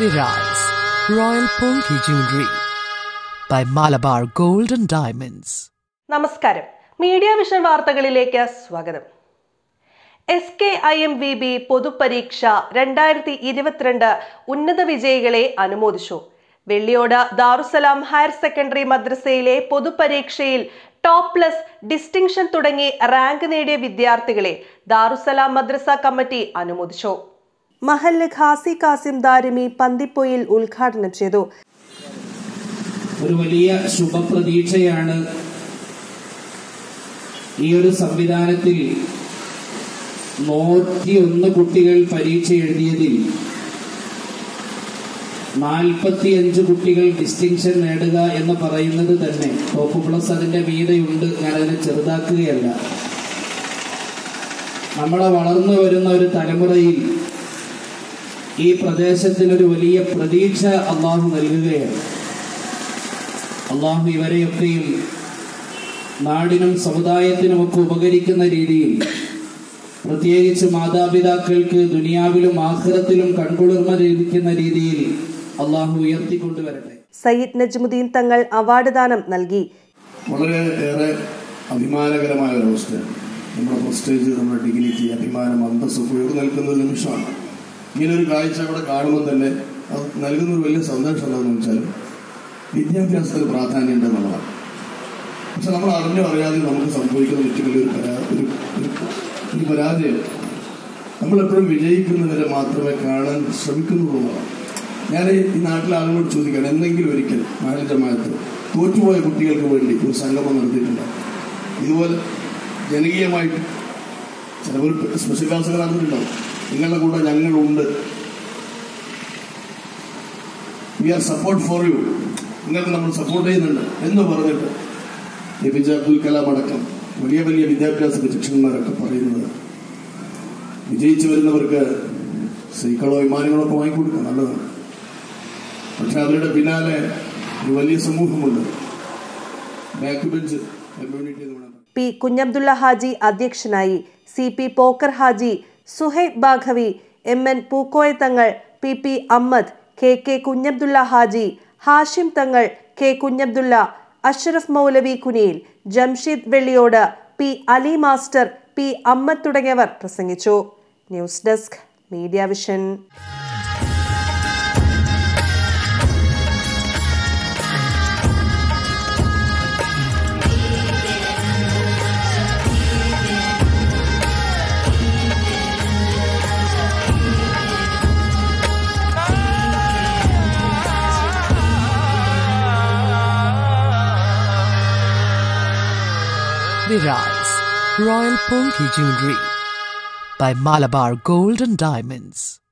Viraz Royal Polki Jewelry by Malabar Gold and Diamonds. നമസ്കാരം media vision വാർത്തകളിലേക്ക് സ്വാഗതം S K I M V B പൊതുപരീക്ഷ രണ്ടായിരത്തി ഇരുപത്തിരണ്ട് ഉന്നത വിജയികളെ അനുമോദിച്ചു വെള്ളിയോട് ദാറുസലാം ഹയർ സെക്കൻഡറി മദ്രസയിലെ പൊതുപരീക്ഷയിൽ ടോപ്പ് പ്ലസ് ഡിസ്റ്റിങ്ഷൻ തുടങ്ങി റാങ്ക് നേടിയ വിദ്യാർത്ഥികളെ ദാറുസലാം മദ്രസ കമ്മിറ്റി അനുമോദിച്ചു മഹല്ല് ഖാസി കാസിം ദാരിമി പന്തിപ്പൊയിൽ ഉദ്ഘാടനം ചെയ്തു ഒരു വലിയ ശുഭപ്രതീക്ഷയാണ് ഈ ഒരു സംവിധാനത്തിൽ നൂറ്റിയൊന്ന് കുട്ടികൾ പരീക്ഷ എഴുതിയതിൽ നാൽപ്പത്തിയഞ്ച് കുട്ടികൾ ഡിസ്റ്റിങ്ഷൻ നേടുക എന്ന് പറയുന്നത് തന്നെ ടോപ്പ് പ്ലസ് അതിന്റെ മീതയുണ്ട് ഞാനതിനെ ചെറുതാക്കുകയല്ല നമ്മളെ വളർന്നു വരുന്ന ഒരു തലമുറയിൽ ഈ പ്രദേശത്തിനൊരു വലിയ പ്രതീക്ഷ അള്ളാഹു നൽകുകയാണ് അള്ളാഹു ഇവരെയൊക്കെയും നാടിനും സമുദായത്തിനുമൊക്കെ ഉപകരിക്കുന്ന രീതിയിൽ പ്രത്യേകിച്ച് മാതാപിതാക്കൾക്ക് ദുനിയാവിലും ആഹ്റത്തിലും കൺകുളിർമ ലഭിക്കുന്ന രീതിയിൽ അള്ളാഹു ഉയർത്തിക്കൊണ്ടുവരട്ടെ സയ്യിദ് നജ്മുദ്ദീൻ തങ്ങൾ അവാർഡ് ദാനം നൽകി വളരെ ഏറെ അഭിമാനകരമായ ഒരവസ്ഥയാണ് നമ്മുടെ പ്രസ്റ്റേജ് നമ്മുടെ ഡിഗ്നിറ്റി അഭിമാനം അന്തസ്സൊക്കെ ഉയർന്നു നിൽക്കുന്ന ഒരു നിമിഷമാണ് ഇങ്ങനെ ഒരു കാഴ്ച അവിടെ കാണുമ്പോൾ തന്നെ അത് നൽകുന്ന ഒരു വലിയ സന്തോഷം എന്താണെന്ന് വെച്ചാൽ വിദ്യാഭ്യാസത്തിന് പ്രാധാന്യം ഉണ്ടെന്നുള്ളതാണ് പക്ഷെ നമ്മൾ അറിഞ്ഞോ അറിയാതെ നമുക്ക് സംഭവിക്കുന്ന ഏറ്റവും വലിയൊരു പരാ ഒരു ഒരു- ഒരു പരാജയം നമ്മളെപ്പോഴും വിജയിക്കുന്നവരെ മാത്രമേ കാണാൻ ശ്രമിക്കുന്നുള്ളതാണ് ഞാൻ ഈ നാട്ടിലെ ആളുകളോട് ചോദിക്കുകയാണ് എന്തെങ്കിലും ഒരിക്കൽ നാല് ജമാഅത്ത് തോറ്റുപോയ കുട്ടികൾക്ക് വേണ്ടി ഒരു സംഗമം നടത്തിയിട്ടുണ്ട് ഇതുപോലെ ജനകീയമായിട്ട് ചിലപ്പോൾ സ്പെഷ്യൽ ക്ലാസ്സുകൾ നടന്നിട്ടുണ്ടാവും നിങ്ങളുടെ കൂടെ ഞങ്ങളുണ്ട് we are support for you നിങ്ങൾക്ക് നമ്മൾ സപ്പോർട്ട് ചെയ്യുന്നുണ്ട് എന്ന് പറഞ്ഞിട്ട് A P J Abdul Kalam അടക്കം വലിയ വലിയ വിദ്യാഭ്യാസ വിചക്ഷണന്മാരൊക്കെ പറയുന്നത് വിജയിച്ചു വരുന്നവർക്ക് സൈക്കിളോ വിമാനങ്ങളോ ഒക്കെ വാങ്ങിക്കൊടുക്കുക നല്ലതാണ് പക്ഷെ അവരുടെ പിന്നാലെ ഒരു വലിയ സമൂഹമുണ്ട് ബാക്ക് ബെഞ്ച് കമ്മ്യൂണിറ്റി എന്ന് വേണം പി കുഞ്ഞബ്ദുള്ള ഹാജി അധ്യക്ഷനായി C P Pokker Haji Suhaib Baqavi M N Pookoya Thangal P P Ahammed K K Kunhabdulla Haji Hashim Thangal K Kunhabdulla Ashraf Moulavi Kuniyil Jamsheed Velliyode P Ali master P Ammad തുടങ്ങിയവർ പ്രസംഗിച്ചു news desk media vision Viraz Royal Polki Jewelry by Malabar Gold and Diamonds.